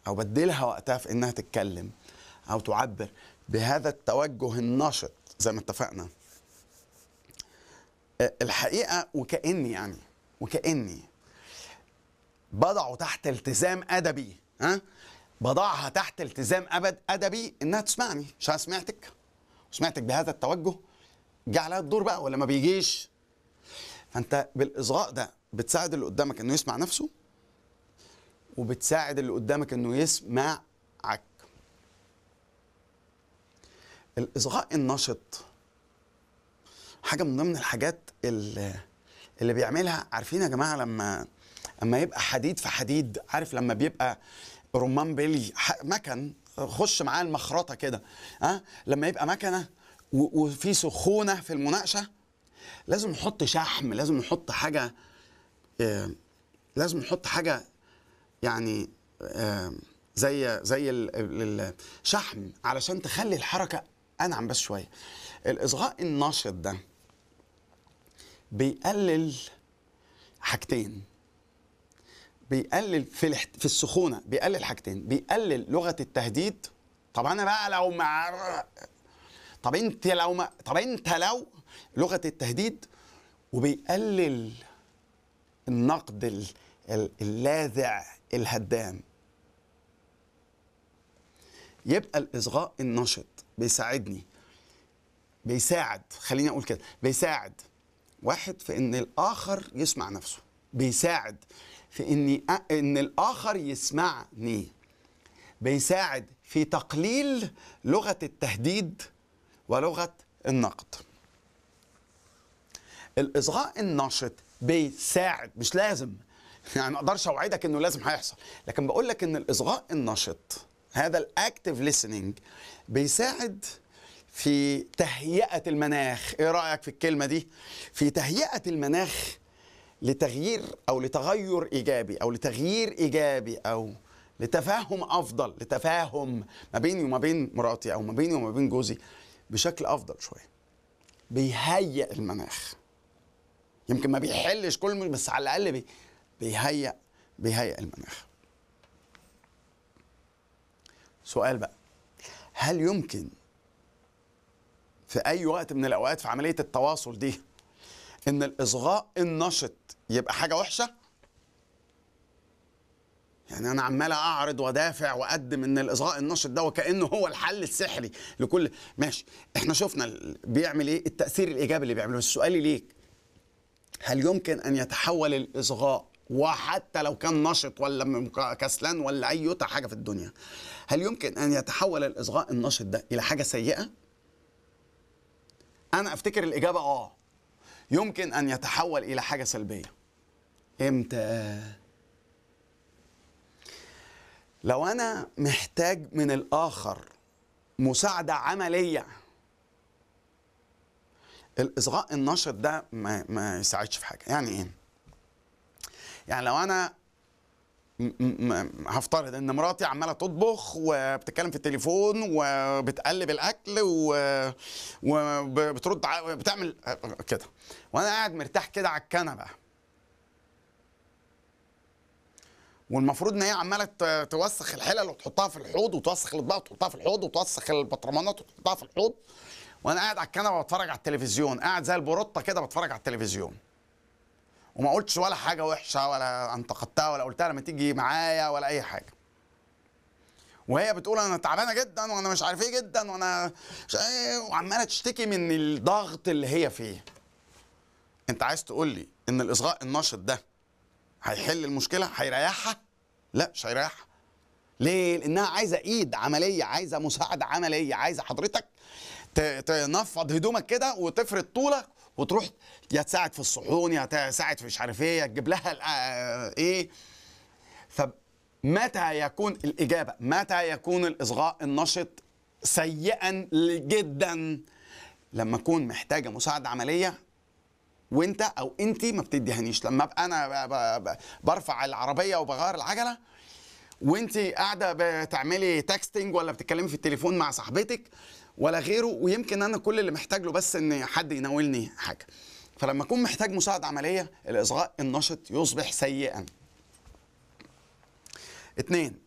او بديلها وقتها في انها تتكلم او تعبر بهذا التوجه النشط زي ما اتفقنا آه، الحقيقه وكاني يعني وكاني بضعه تحت التزام ادبي ها بضعها تحت التزام ابد ادبي انها تسمعني مش انا سمعتك وسمعتك بهذا التوجه جه عليها الدور بقى ولا ما بيجيش فانت بالاصغاء ده بتساعد اللي قدامك انه يسمع نفسه وبتساعد اللي قدامك انه يسمعك الاصغاء النشط حاجه من ضمن الحاجات اللي, اللي بيعملها عارفين يا جماعه لما اما يبقى حديد في حديد عارف لما بيبقى رمان بيلي ح- مكن خش معاه المخرطه كده ها لما يبقى مكنه و- وفي سخونه في المناقشه لازم نحط شحم لازم نحط حاجه آه، لازم نحط حاجه يعني آه، زي زي ال- ال- الشحم علشان تخلي الحركه انعم بس شويه الاصغاء النشط ده بيقلل حاجتين بيقلل في الاحت... في السخونه بيقلل حاجتين بيقلل لغه التهديد طب انا بقى لو مع طب انت لو ما طب انت لو لغه التهديد وبيقلل النقد ال... ال- اللاذع الهدام يبقى الاصغاء النشط بيساعدني بيساعد خليني اقول كده بيساعد واحد في ان الاخر يسمع نفسه بيساعد في اني أ- ان الاخر يسمعني بيساعد في تقليل لغه التهديد ولغه النقد الاصغاء النشط بيساعد مش لازم يعني ما اقدرش اوعدك انه لازم هيحصل لكن بقول لك ان الاصغاء النشط هذا الاكتف listening بيساعد في تهيئه المناخ ايه رايك في الكلمه دي في تهيئه المناخ لتغيير او لتغير ايجابي او لتغيير ايجابي او لتفاهم افضل لتفاهم ما بيني وما بين مراتي او ما بيني وما بين جوزي بشكل افضل شويه بيهيئ المناخ يمكن ما بيحلش كل مش بس على الاقل بي بيهيئ بيهيئ المناخ سؤال بقى هل يمكن في اي وقت من الاوقات في عمليه التواصل دي ان الاصغاء النشط يبقى حاجه وحشه يعني انا عمال اعرض وادافع واقدم ان الاصغاء النشط ده وكانه هو الحل السحري لكل ماشي احنا شفنا ال- بيعمل ايه التاثير الايجابي اللي بيعمله بس سؤالي ليك هل يمكن ان يتحول الاصغاء وحتى لو كان نشط ولا م- كسلان ولا اي حاجه في الدنيا هل يمكن ان يتحول الاصغاء النشط ده الى حاجه سيئه انا افتكر الاجابه اه يمكن ان يتحول الى حاجه سلبيه امتى لو انا محتاج من الاخر مساعده عمليه الاصغاء النشط ده ما, ما يساعدش في حاجه يعني ايه يعني لو انا م- م- هفترض ان مراتي عماله تطبخ وبتتكلم في التليفون وبتقلب الاكل و- وبترد ع- بتعمل كده وانا قاعد مرتاح كده على الكنبه والمفروض ان هي عماله ت- توسخ الحلل وتحطها في الحوض وتوسخ الاطباق وتحطها في الحوض وتوسخ البطرمانات وتحطها في الحوض وانا قاعد على الكنبه بتفرج على التلفزيون قاعد زي البروطه كده بتفرج على التلفزيون وما قلتش ولا حاجه وحشه ولا انتقدتها ولا قلتها لما تيجي معايا ولا اي حاجه وهي بتقول انا تعبانه جدا وانا مش عارف ايه جدا وانا مش ايه وعماله تشتكي من الضغط اللي هي فيه انت عايز تقول لي ان الاصغاء النشط ده هيحل المشكله هيريحها لا مش هيريحها ليه لانها عايزه ايد عمليه عايزه مساعده عمليه عايزه حضرتك ت- تنفض هدومك كده وتفرد طولك وتروح يا تساعد في الصحون يا تساعد في مش عارف ايه يا تجيب لها ال- آه، ايه فمتى يكون الاجابه متى يكون الاصغاء النشط سيئا جدا لما اكون محتاجه مساعده عمليه وانت او انت ما بتديهانيش لما ابقى انا ب- ب- برفع العربيه وبغير العجله وانت قاعده بتعملي تكستنج ولا بتتكلمي في التليفون مع صاحبتك ولا غيره ويمكن انا كل اللي محتاج له بس ان حد يناولني حاجه فلما اكون محتاج مساعده عمليه الاصغاء النشط يصبح سيئا اتنين